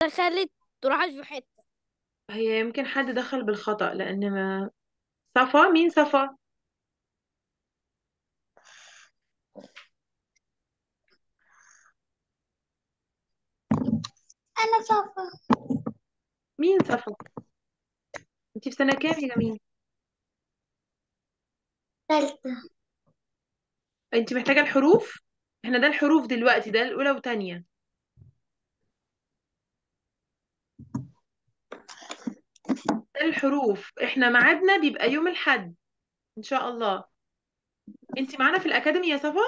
دخلت راحت في حتة هي يمكن حد دخل بالخطأ لأن ما صفا مين صفا أنا صفا مين صفا انتي في سنة كام يا جميل ثالثة انتي محتاجة الحروف احنا ده الحروف دلوقتي ده الأولى وتانية ده الحروف احنا ميعادنا بيبقى يوم الحد ان شاء الله انتي معانا في الأكاديمي يا صفا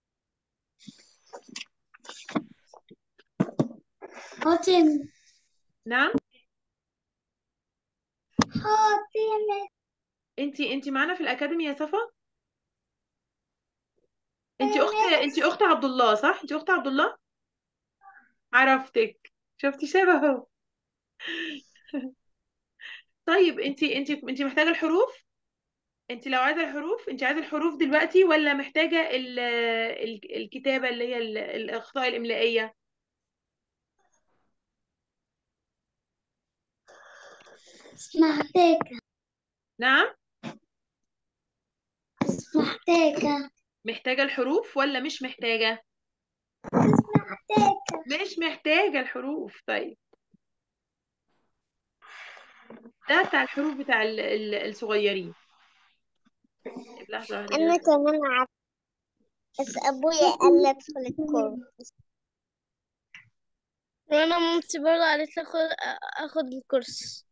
حاتم نعم حاتم انتي انتي معانا في الأكاديمي يا صفا انتي أخت انتي أخت عبد الله صح انتي أخت عبد الله عرفتك شفتي شبهه طيب انتي انتي انتي محتاجة الحروف انت لو عايزه الحروف انت عايزه الحروف دلوقتي ولا محتاجه ال ال الكتابه اللي هي ال- الاخطاء الاملائيه محتاجة نعم محتاجة محتاجه الحروف ولا مش محتاجه محتاجة مش محتاجه الحروف طيب ده بتاع الحروف بتاع ال- ال- الصغيرين طيب، لحظه واحده أنا كده كمان عارفة بس أبويا قال لي أدخل الكورس وانا مامتي برضه قالت لي اخد اخد الكورس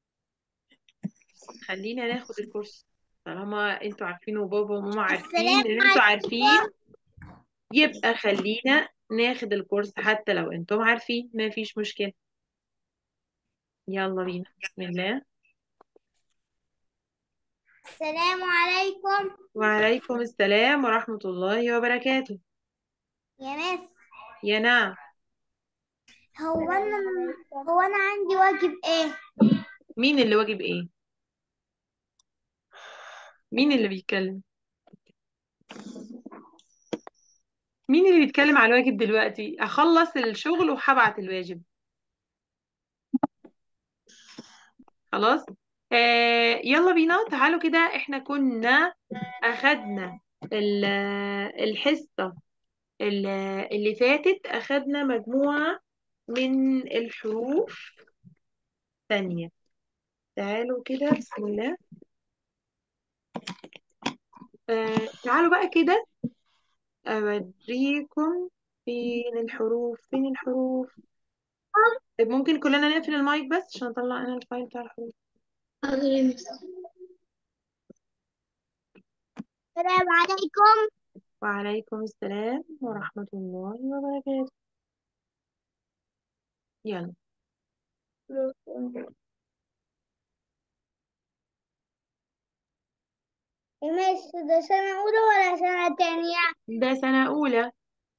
خلينا ناخد الكورس طالما انتوا عارفين وبابا وماما عارفين السلام ان انتوا عارفين يبقى خلينا ناخد الكورس حتى لو انتم عارفين ما فيش مشكله يلا بينا بسم الله السلام عليكم وعليكم السلام ورحمة الله وبركاته يا ناس يا نعم هو أنا هو أنا عندي واجب إيه؟ مين اللي واجب ايه مين اللي بيتكلم مين اللي بيتكلم على الواجب دلوقتي اخلص الشغل وهبعت الواجب خلاص آه يلا بينا تعالوا كده احنا كنا اخدنا ال- الحصة ال- اللي فاتت اخدنا مجموعة من الحروف ثانية تعالوا كده بسم الله آه تعالوا بقى كده أوريكم فين الحروف فين الحروف طيب ممكن كلنا نقفل المايك بس عشان أطلع أنا الفايل بتاع الحروف السلام عليكم وعليكم السلام ورحمة الله وبركاته يلا مش ده سنة أولى ولا سنة تانية؟ ده سنة أولى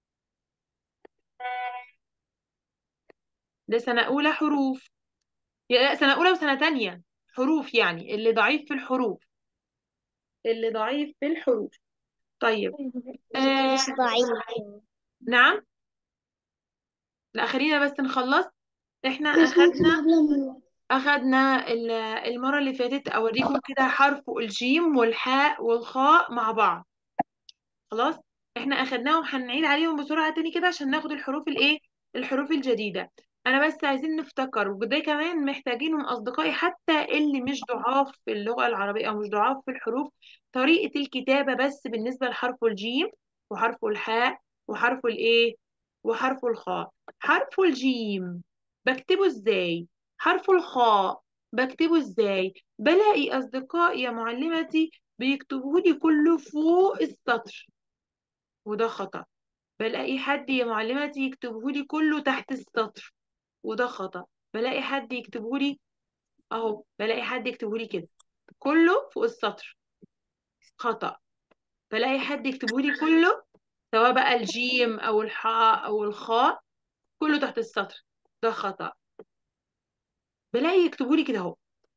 ده سنة أولى حروف يا لا سنة أولى وسنة تانية حروف يعني اللي ضعيف في الحروف اللي ضعيف في الحروف طيب آه مش ضعيف نعم لا خلينا بس نخلص احنا أخدنا أخدنا ال- المرة اللي فاتت أوريكم كده حرف الجيم والحاء والخاء مع بعض خلاص احنا أخدناهم هنعيد عليهم بسرعة تاني كده عشان ناخد الحروف الإيه الحروف الجديدة أنا بس عايزين نفتكر وده كمان محتاجينهم أصدقائي حتى اللي مش ضعاف في اللغة العربية أو مش ضعاف في الحروف طريقة الكتابة بس بالنسبة لحرف الجيم وحرف الحاء وحرف الإيه وحرف الخاء حرف الجيم بكتبه إزاي حرف الخاء بكتبه ازاي بلاقي اصدقائي يا معلمتي بيكتبوا لي كله فوق السطر وده خطأ بلاقي حد يا معلمتي يكتبه لي كله تحت السطر وده خطأ بلاقي حد يكتبه لي اهو بلاقي حد يكتبه لي كده كله فوق السطر خطأ بلاقي حد يكتبه لي كله سواء بقى الجيم او الحاء او الخاء كله تحت السطر ده خطأ بلاقي يكتبوا لي كده اهو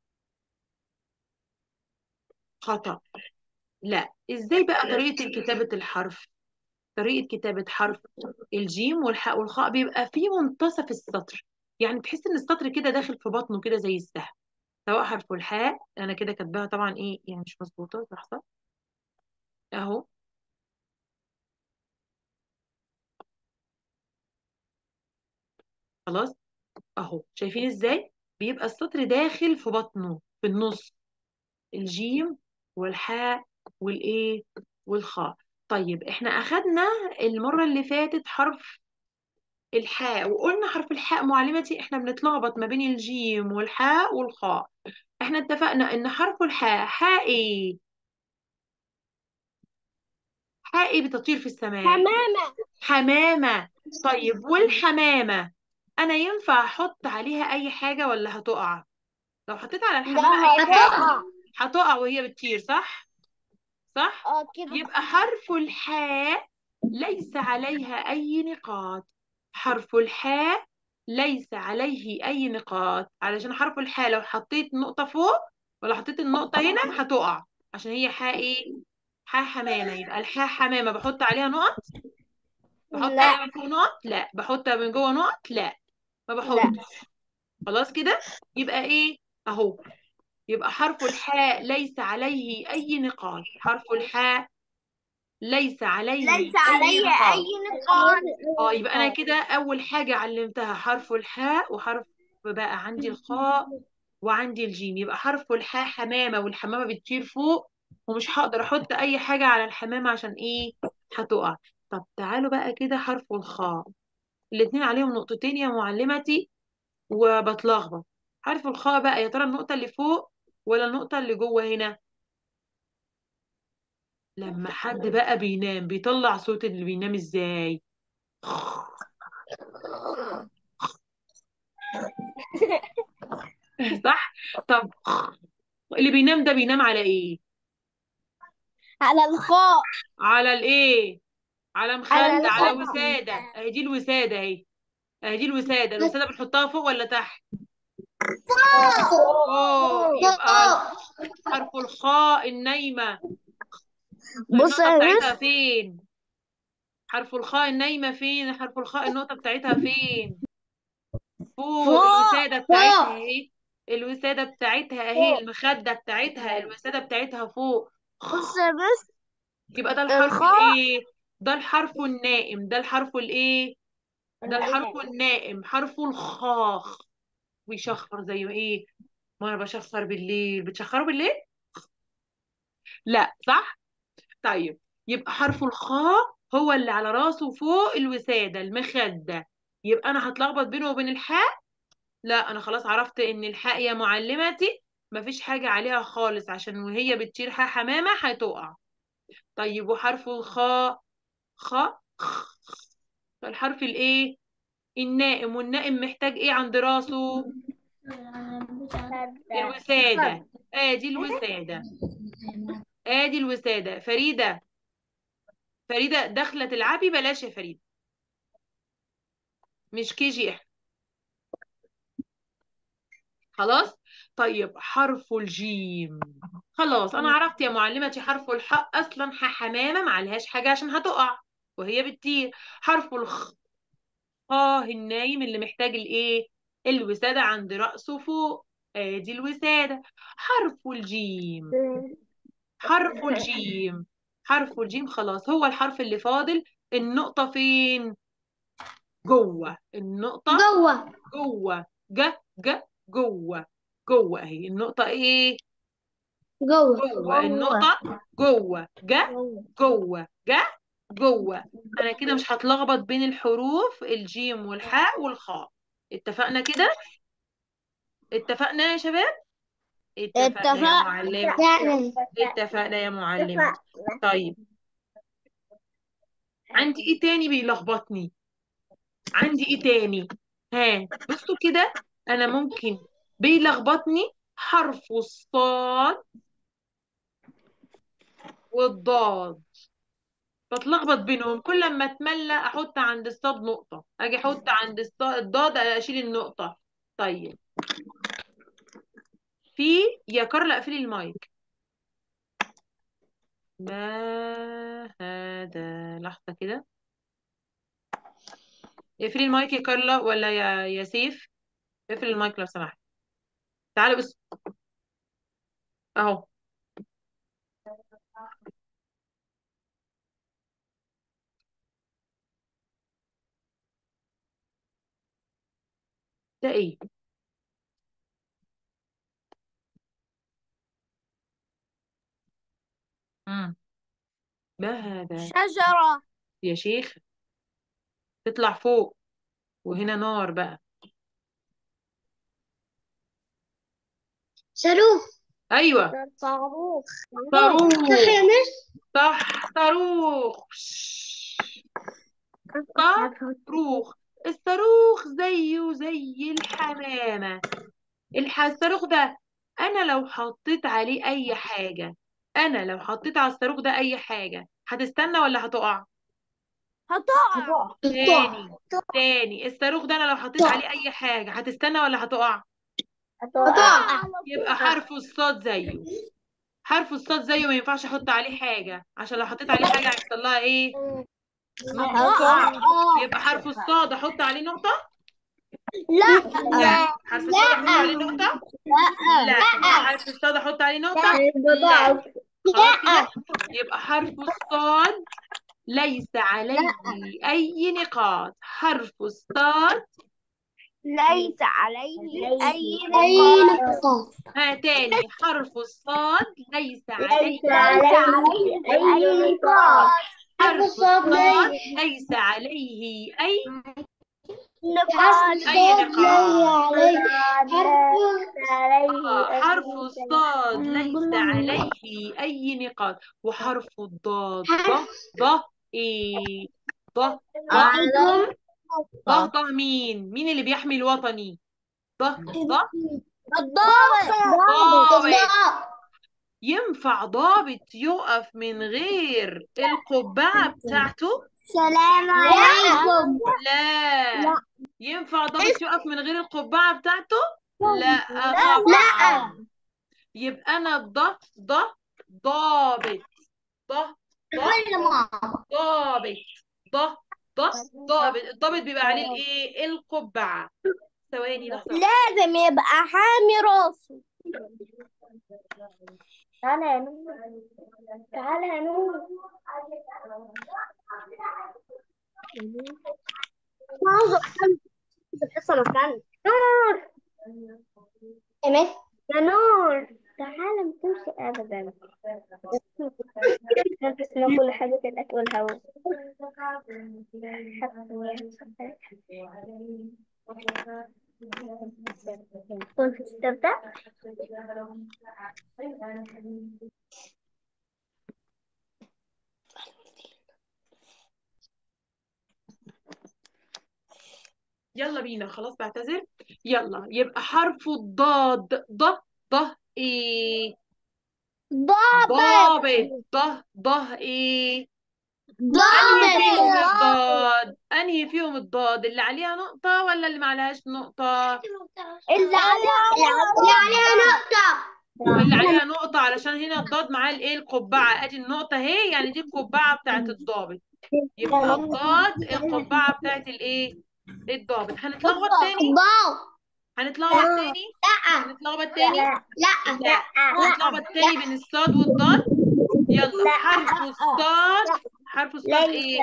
خطأ لا ازاي بقى طريقة كتابة الحرف طريقة كتابة حرف الجيم والحاء والخاء بيبقى في منتصف السطر يعني تحس ان السطر كده داخل في بطنه كده زي السهم سواء حرف الحاء انا كده كاتباها طبعا ايه يعني مش مظبوطه لحظه اهو خلاص اهو شايفين ازاي بيبقى السطر داخل في بطنه في النص الجيم والحاء والايه والخاء طيب احنا اخدنا المره اللي فاتت حرف الحاء وقلنا حرف الحاء معلمتي احنا بنتلخبط ما بين الجيم والحاء والخاء احنا اتفقنا ان حرف الحاء حاء ايه حاء ايه بتطير في السماء حمامة حمامة طيب والحمامة انا ينفع احط عليها اي حاجة ولا هتقع لو حطيت على الحمامة اي حاجة هتقع هتقع وهي بتطير صح صح اه كده يبقى حرف الحاء ليس عليها اي نقاط حرف الحاء ليس عليه اي نقاط علشان حرف الحاء لو حطيت نقطة فوق ولا حطيت النقطة هنا هتقع عشان هي حاء ايه حاء حمامة يبقى الحاء حمامة بحط عليها نقط بحط لا عليها من فوق نقط لا بحط من جوه نقط لا ما لا بحطش خلاص كده يبقى ايه اهو يبقى حرف الحاء ليس عليه اي نقاط حرف الحاء ليس عليه ليس اي علي نقاط أي نقاط اه يبقى انا كده اول حاجة علمتها حرف الحاء وحرف بقى عندي الخاء وعندي الجيم يبقى حرف الحاء حمامة والحمامة بتطير فوق ومش هقدر احط اي حاجة على الحمامة عشان ايه هتقع طب تعالوا بقى كده حرف الخاء الاتنين عليهم نقطتين يا معلمتي وبتلخبط حرف الخاء بقى يا ترى النقطة اللي فوق ولا النقطة اللي جوه هنا لما حد بقى بينام بيطلع صوت اللي بينام ازاي صح طب اللي بينام ده بينام على ايه على الخاء على الايه على على مخدة على الخاء وسادة اهي دي الوسادة اهي اهي دي الوسادة الوسادة بنحطها فوق ولا تحت فوق يبقى حرف الخاء النايمة بص النقطة يا بتاعتها مس فين حرف الخاء النايمة فين حرف الخاء النقطة بتاعتها فين فوق فوق الوسادة بتاعتها فوق اهي الوسادة بتاعتها اهي فوق المخدة بتاعتها الوسادة بتاعتها فوق بص يا مس يبقى ده الحرف الخاء الايه ده الحرف النائم ده الحرف الايه ده الحرف النائم حرف الخاخ بيشخر زي ما ايه ما انا بشخر بالليل بتشخروا بالليل لا صح طيب يبقى حرف الخاء هو اللي على راسه فوق الوسادة المخدة يبقى انا هتلخبط بينه وبين الحاء لا انا خلاص عرفت ان الحاء يا معلمتي مفيش حاجة عليها خالص عشان وهي بتطير حاء حمامة هتقع طيب وحرف الخاء خاء الحرف الايه النائم والنائم محتاج ايه عند راسه الوسادة ادي الوسادة ادي الوسادة فريدة فريدة داخلة تلعبي بلاش يا فريدة مش كي جي احنا خلاص طيب حرف الجيم خلاص انا عرفت يا معلمتي حرف الحاء اصلا ح حمامة معلهاش حاجة عشان هتقع وهي بتطير حرف الخ اه النايم اللي محتاج الايه الوسادة عند رأسه فوق ادي الوسادة حرف الجيم حرف الجيم حرف الجيم خلاص هو الحرف اللي فاضل النقطة فين جوه النقطة جوه جوه ج ج جوه جوه اهي النقطة ايه جوه جوه النقطة جوه ج جوه ج جوه انا كده مش هتلخبط بين الحروف الجيم والحاء والخاء اتفقنا كده اتفقنا يا شباب اتفقنا يا اتفق معلمة اتفقنا يا معلمة طيب عندي ايه تاني بيلخبطني عندي ايه تاني ها بصوا كده انا ممكن بيلخبطني حرف الصاد والضاد بتلخبط بينهم كل ما اتملى احط عند الصاد نقطة اجي احط عند الص- الضاد اشيل النقطة طيب في يا كارلا اقفلي المايك ما هذا لحظة كده اقفلي المايك يا كارلا ولا يا يا سيف اقفل المايك لو سمحت تعالوا بس اهو ده ايه مم. ما هذا شجرة يا شيخ تطلع فوق وهنا نار بقى صاروخ ايوه صاروخ صاروخ صح يا مس صح صاروخ صاروخ الصاروخ زيه زي الحمامة الح- الصاروخ ده انا لو حطيت عليه اي حاجة انا لو حطيت على الصاروخ ده اي حاجة هتستنى ولا هتقع هتقع تاني تاني الصاروخ ده انا لو حطيت عليه اي حاجة هتستنى ولا هتقع هتقع. يبقى حرف الصاد زيه حرف الصاد زيه ما ينفعش احط عليه حاجة عشان لو حطيت عليه حاجة هيحصل لها ايه هتقع يبقى حرف الصاد احط عليه نقطة لا لا حرف الصاد احط عليه نقطة لا حرف الصاد احط عليه نقطة لا خلاص كده يبقى حرف الصاد ليس عليه أي نقاط حرف الصاد ليس عليه أي أي نقاط نقطة ها تاني حرف الصاد ليس عليه ليس عليه أي نقاط حرف الصاد الصاد ليس- ليس عليه أي نقاط أي نقاط عليه آه، حرف الصاد ليس عليه أي نقاط وحرف الضاد ض ض إيه ض ض ضه ضه مين؟ مين اللي بيحمي الوطني؟ ضه ضه الضابط ضابط ينفع ضابط يقف من غير القبعة بتاعته؟ سلام عليكم لا ينفع ضابط يقف من غير القبعة بتاعته؟ لا لا. طبعا يبقى أنا ضه ضه ضابط ضه ضه ضابط ضه ضه ضابط الضابط بيبقى عليه الايه؟ القبعة ثواني لحظة لازم يبقى حامي راسه تعالى يا نور تعالى يا نور الحصة مكانك نور يا مس يا نور تعالى ما تمشي ابدا نسمع كل حاجة كده تقولها كنت تستمتع يلا بينا خلاص بعتذر يلا يبقى حرف الضاد ض ض ايه ضابط ضابط ض ض ايه انهي فيهم الضاد انهي فيهم الضاد اللي عليها نقطة ولا اللي ما عليهاش نقطة اللي عليها اللي عليها نقطة اللي عليها نقطة علشان هنا الضاد معاه الايه القبعة ادي النقطة اهي يعني دي القبعة بتاعت الضابط يبقى الضاد القبعة بتاعت الايه الضابط هنتلخبط تاني ضاو هنتلخبط تاني لا هنتلخبط تاني لا لا هنتلخبط تاني بين الصاد والضاد يلا حرف الصاد حرف الصاد ايه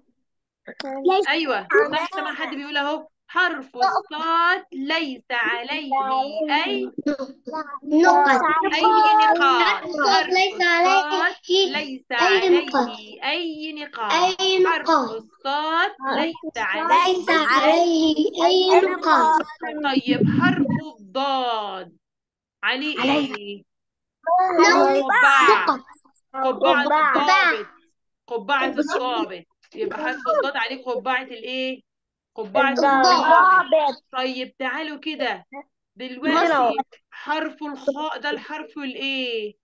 ايوه صح سامع حد بيقول اهو حرف الصاد ليس عليه اي نقط اي نقاط حرف ليس الصاد عليه ليس أي نقاط. عليه اي نقاط أي حرف نقاط. الصاد ليس عليه ليس عليه أي نقاط طيب حرف الضاد عليه عليه. ايه نقط قبعة قبعة. الضابط قبعة الضابط يبقى حرف الضاد عليه قبعة الايه؟ قبعة الضابط ضابط طيب تعالوا كده دلوقتي حرف الخاء ده الحرف الايه؟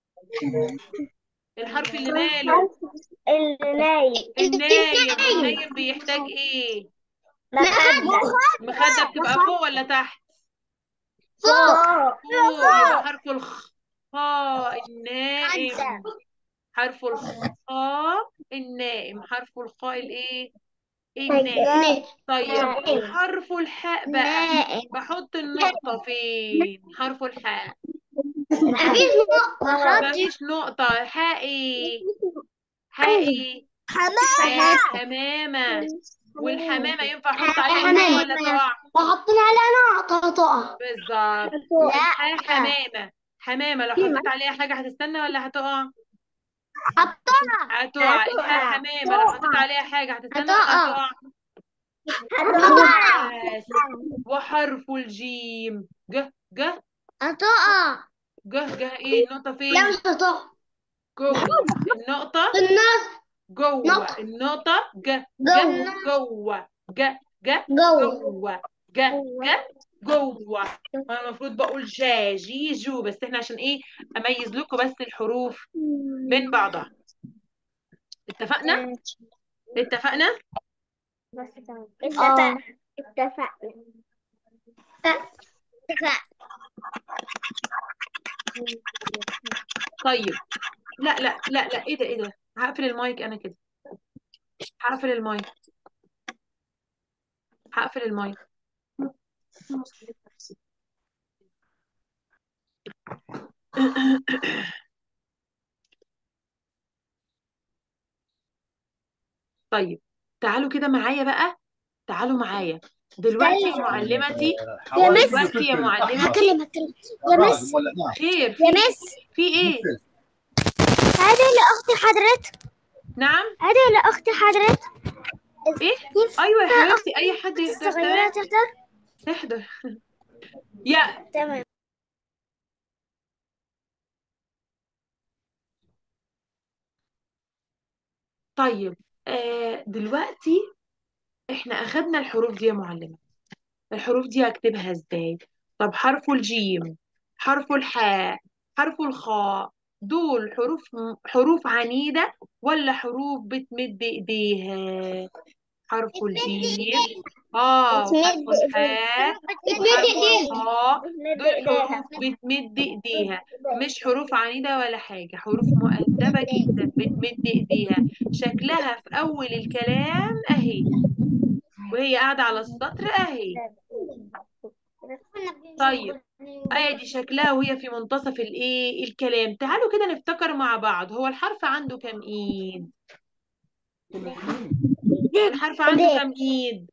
الحرف اللي ماله؟ اللي نايم النايم النايم بيحتاج ايه؟ مخدة المخدة بتبقى فوق ولا تحت؟ فوق فوق يبقى حرف الخ خاء النائم حرف الخاء النائم حرف الخاء الايه الناء طيب نائم. حرف الحاء بقى نائم بحط النقطة فين حرف الحاء مفيش نقطة مفيش نقطة حاء ايه حاء ايه حمامة حاء حمامة والحمامة ينفع احط عليها حمامة. نقطة ولا تقع وحط عليها نقطة تقع بالظبط لا الحاء حمامة حمامة لو حطيت عليها حاجة هتستنى ولا هتقع حطها هتقع هتقع. الحاء حمامة لو حطيت عليها حاجة هتستنى ولا هتقع. هتقع هتقع بس وحرف الجيم جه جه هتقع جه جه ايه النقطة فين لا مش هتقع جوه النقطة في النص جوه نقطة. النقطة جه جوه. جه جوه جه جه جوه جوه جه جه جوه انا المفروض بقول جا جي جو بس احنا عشان ايه اميز لكم بس الحروف من بعضها اتفقنا اتفقنا اتفقنا اتفقنا اتفقنا طيب لا لا لا لا ايه ده ايه ده هقفل المايك انا كده هقفل المايك هقفل المايك طيب تعالوا كده معايا بقى تعالوا معايا دلوقتي يا معلمتي يا مس. دلوقتي يا معلمتي هكلم هكلم يا مس خير في يا مس في ايه هذه لأختي حضرتك نعم هذه لأختي حضرتك ايه ينفع ايوه يا حبيبتي اي حد يقدر الصغيرة تمام تحضر تحضر يا تمام طيب آه دلوقتي احنا اخدنا الحروف دي يا معلمة الحروف دي هكتبها ازاي طب حرف الجيم حرف الحاء حرف الخاء دول حروف حروف عنيدة ولا حروف بتمد ايديها حرف الجيم اه وحرف الحاء وحرف الخاء دول حروف بتمد ايديها مش حروف عنيدة ولا حاجة حروف مؤدبة جدا بتمد ايديها شكلها في اول الكلام اهي وهي قاعدة على السطر اهي طيب ادي شكلها وهي في منتصف الايه الكلام تعالوا كده نفتكر مع بعض هو الحرف عنده كام ايد الحرف عنده كام ايد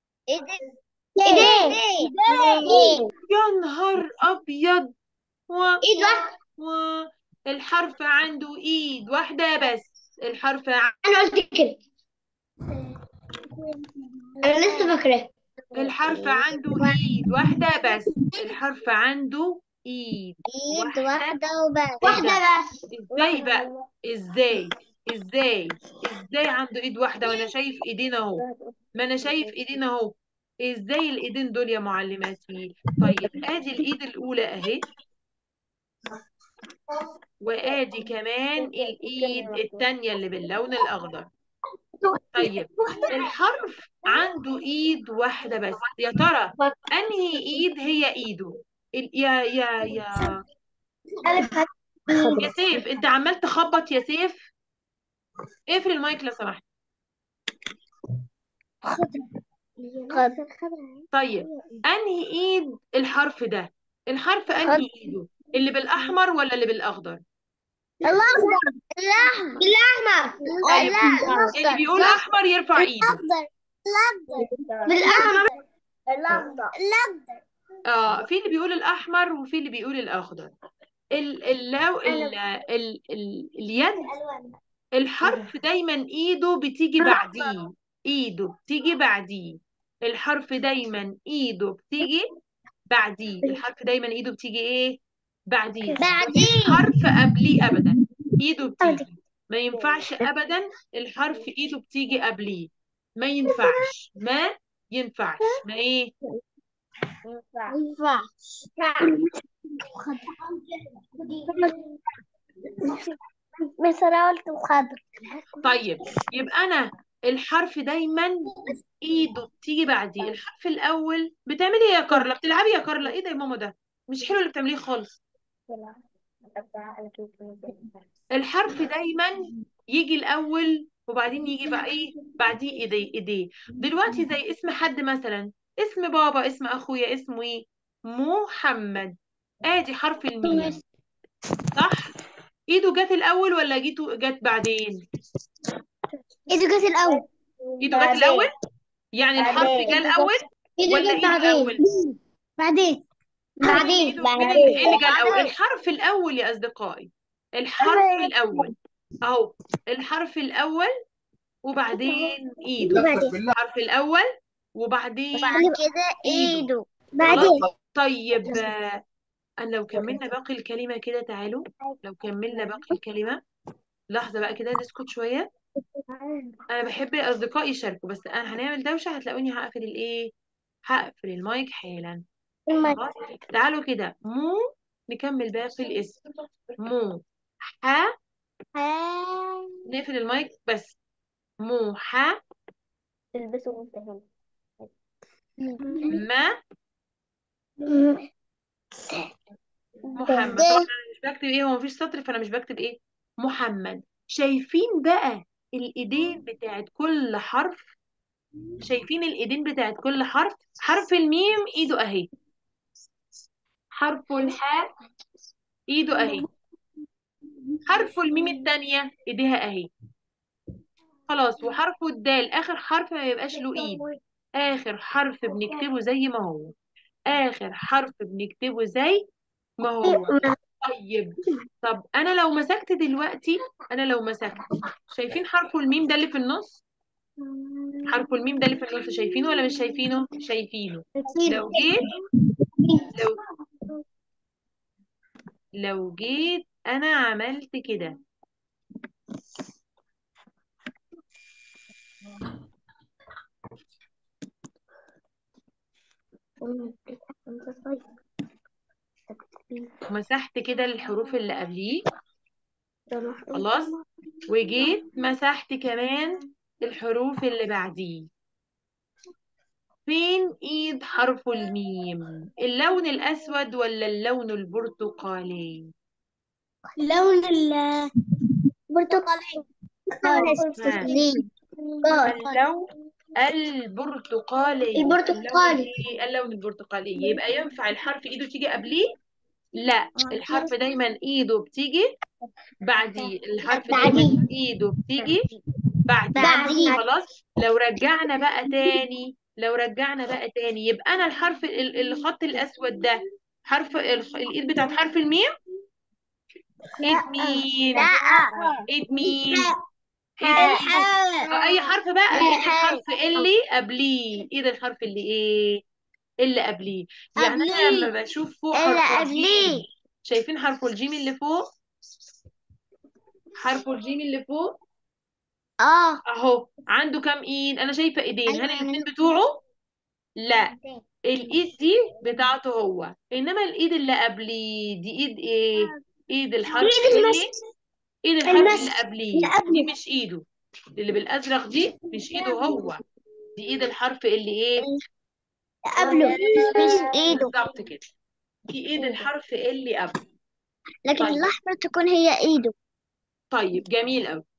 ايدين يا نهار ابيض و... ايد واحدة و... الحرف عنده ايد واحدة بس الحرف ع- انا قلت كده انا لسه فاكراه الحرف عنده ايد واحدة بس الحرف عنده ايد ايد واحدة وبس واحدة بس ازاي بقى ازاي ازاي ازاي عنده ايد واحدة وانا شايف ايدين اهو ما انا شايف ايدين اهو ازاي الايدين دول يا معلماتي طيب ادي الايد الاولى اهي وادي كمان الايد التانية اللي باللون الاخضر طيب الحرف عنده ايد واحدة بس يا ترى انهي ايد هي ايده ال- يا يا يا يا سيف انت عمال تخبط يا سيف اقفل المايك لو سمحت طيب انهي ايد الحرف ده الحرف انهي ايده اللي بالاحمر ولا اللي بالاخضر الأخضر الأحمر الأحمر طيب لا اللي بيقول احمر يرفع ايده الأخضر الأخضر بالأحمر الأخضر الأخضر اه في اللي بيقول الاحمر وفي اللي بيقول الاخضر ال ال لو ال ال ال اليد الحرف دايما ايده بتيجي بعديه ايده بتيجي بعديه الحرف دايما ايده بتيجي بعديه الحرف دايما ايده بتيجي ايه بعديه بعديه. مفيش حرف قبليه ابدا ايده بتيجي ما ينفعش ابدا الحرف ايده بتيجي قبليه ما ينفعش ما ينفعش ما ايه ينفع بس أنا قلت مخضر طيب يبقى انا الحرف دايما ايده بتيجي بعديه الحرف الاول بتعملي ايه يا كارلا بتلعبي يا كارلا ايه ده يا ماما ده مش حلو اللي بتعمليه خالص الحرف دايما يجي الاول وبعدين يجي بقى ايه بعديه ايديه ايديه دلوقتي زي اسم حد مثلا اسم بابا اسم اخويا اسمه ايه محمد ادي حرف الميم صح ايده جت الاول ولا جيته جت بعدين ايده جت الاول ايده جت الاول يعني الحرف بعدين. جه الاول ايده ولا جت ايده بعدين الاول بعدين بعدين إيده- مين اللي إيه اللي جه الاول الحرف الاول يا اصدقائي الحرف الاول اهو الحرف الاول وبعدين ايده بعدين الحرف الاول وبعدين بعد كده إيده. ايده خلاص بعدين طيب آه، أنا لو كملنا باقي الكلمة كده تعالوا لو كملنا باقي الكلمة لحظة بقى كده نسكت شوية أنا بحب الأصدقاء يشاركوا بس أنا هنعمل دوشة هتلاقوني هقفل الإيه هقفل المايك حالا خلاص تعالوا كده مو نكمل باقي الاسم مو ح نقفل المايك بس مو ح تلبسوا وانت هنا ما محمد طبعا انا مش بكتب ايه هو مفيش سطر فانا مش بكتب ايه محمد شايفين بقى الايدين بتاعت كل حرف شايفين الايدين بتاعت كل حرف حرف الميم ايده اهي حرف الحاء ايده اهي حرف الميم التانية ايديها اهي خلاص وحرف الدال اخر حرف ما يبقاش له ايد اخر حرف بنكتبه زي ما هو اخر حرف بنكتبه زي ما هو طيب طب انا لو مسكت دلوقتي انا لو مسكت شايفين حرف الميم ده اللي في النص حرف الميم ده اللي في النص شايفينه ولا مش شايفينه شايفينه لو جيت لو لو جيت انا عملت كده مسحت كده الحروف اللي قبليه خلاص وجيت مسحت كمان الحروف اللي بعديه فين ايد حرف الميم اللون الاسود ولا اللون البرتقالي لون البرتقالي اللون البرتقالي البرتقالي. اللون إيه؟ اللون البرتقالي يبقى ينفع الحرف ايده تيجي قبليه لا الحرف دايما ايده بتيجي بعديه الحرف دايما بعديه. ايده بتيجي بعديه بعديه. خلاص لو رجعنا بقى تاني لو رجعنا بقى تاني يبقى انا الحرف ال- الخط الاسود ده حرف الخ- الايد بتاعت حرف الميم ايد مين ايد مين ايد مين آه، اي حرف بقى ايد الحرف اللي قبليه ايد الحرف اللي ايه اللي قبليه يعني انا قبليه. لما بشوف فوق اللي حرف قبليه. الجيم شايفين حرف الجيم اللي فوق حرف الجيم اللي فوق اه اهو عنده كام ايد انا شايفه ايدين هل أيوة. الاثنين بتوعه لا الايد دي بتاعته هو انما الايد اللي قبليه دي ايد ايه ايد الحرف إيد اللي المس- ايد الحرف اللي المس- قبليه اللي قبله. دي مش ايده اللي بالازرق دي مش ايده هو دي ايد الحرف اللي ايه قبله مش ايده بالظبط كده دي ايد الحرف اللي قبله لكن طيب. الاحمر تكون هي ايده طيب جميل قوي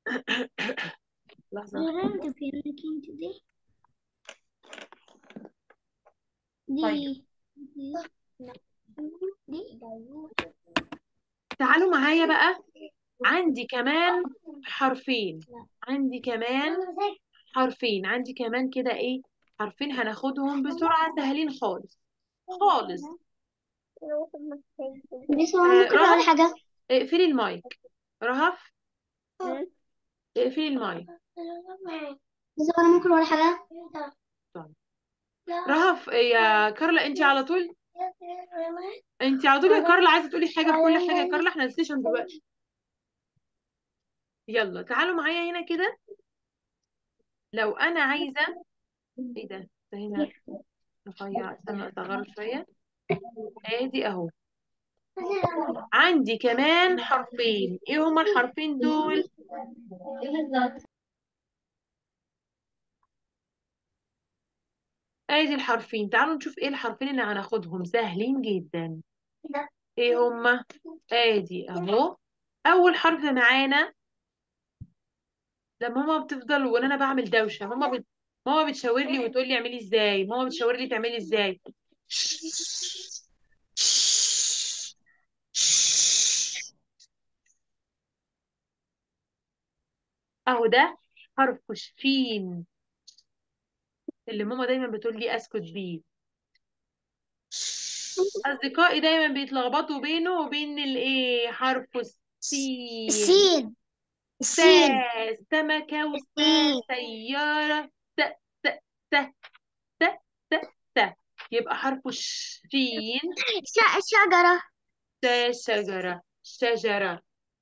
لحظه طيب. تعالوا معايا بقى عندي كمان حرفين عندي كمان حرفين عندي كمان كده ايه حرفين هناخدهم بسرعة سهلين خالص خالص بس آه، هو ممكن رهف. اقول حاجه اقفلي المايك رهف اقفلي المايك بس هو انا ممكن اقول حاجه رهف يا كارلا انت على طول انت على طول يا كارلا عايزة تقولي حاجة في كل حاجة يا كارلا احنا ستيشن دلوقتي يلا تعالوا معايا هنا كده لو انا عايزة ايه ده ده هنا رفيع استنى اصغره شوية ادي اهو عندي كمان حرفين ايه هما الحرفين دول ادي الحرفين تعالوا نشوف ايه الحرفين اللي هناخدهم سهلين جدا ايه هما ادي اهو اول حرف معانا لما ماما بتفضل وانا انا بعمل دوشه ماما بت... ماما بتشاور لي وتقول لي اعملي ازاي ماما بتشاور لي تعملي ازاي اهو ده حرف شين اللي ماما دايما بتقول لي اسكت بيه اصدقائي دايما بيتلخبطوا بينه وبين الايه حرف السين السين سا السين سمكة وسا السين سيارة س س س س س س يبقى حرف الشين ش- شجرة س شجرة شجرة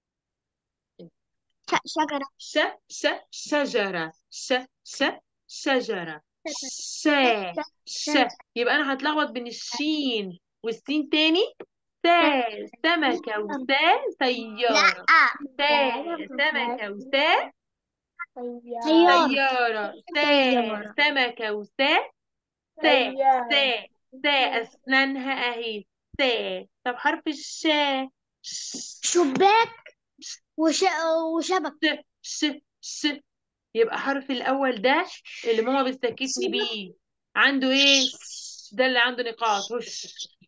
ش- شجرة ش ش شجرة ش ش شجرة ش ش يبقى أنا هتلخبط بين الشين والسين تاني سا سمكة وسا سيارة سا سمكة وسا سيارة سيارة سا سيارة. سمكة وسا سا سا سا أسنانها أهي سا طب حرف الشا ش شباك وش... وشبك ش ش يبقى حرف الأول ده اللي ماما بتسكتني بيه عنده إيه ش- ده اللي عنده نقاط وش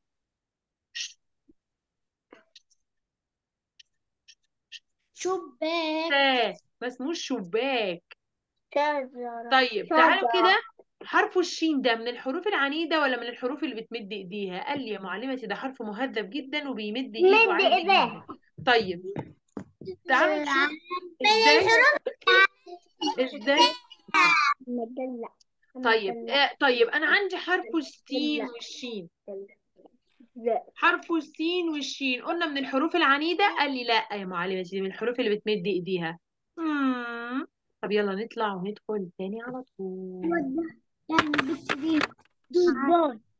شباك سا ما اسموش شباك شجرة طيب تعالوا شجرة. كده حرف الشين ده من الحروف العنيدة ولا من الحروف اللي بتمد ايديها قال لي يا معلمتي ده حرف مهذب جدا وبيمد ايده مد عادي إيديه. جدا طيب تعالوا نشوف من ازاي الحروف ازاي مدلع طيب آه طيب انا عندي حرف السين والشين حرف السين والشين قلنا من الحروف العنيدة قال لي لا يا معلمتي دي من الحروف اللي بتمد ايديها مم. طب يلا نطلع وندخل تاني على طول يعني البت دي دودبان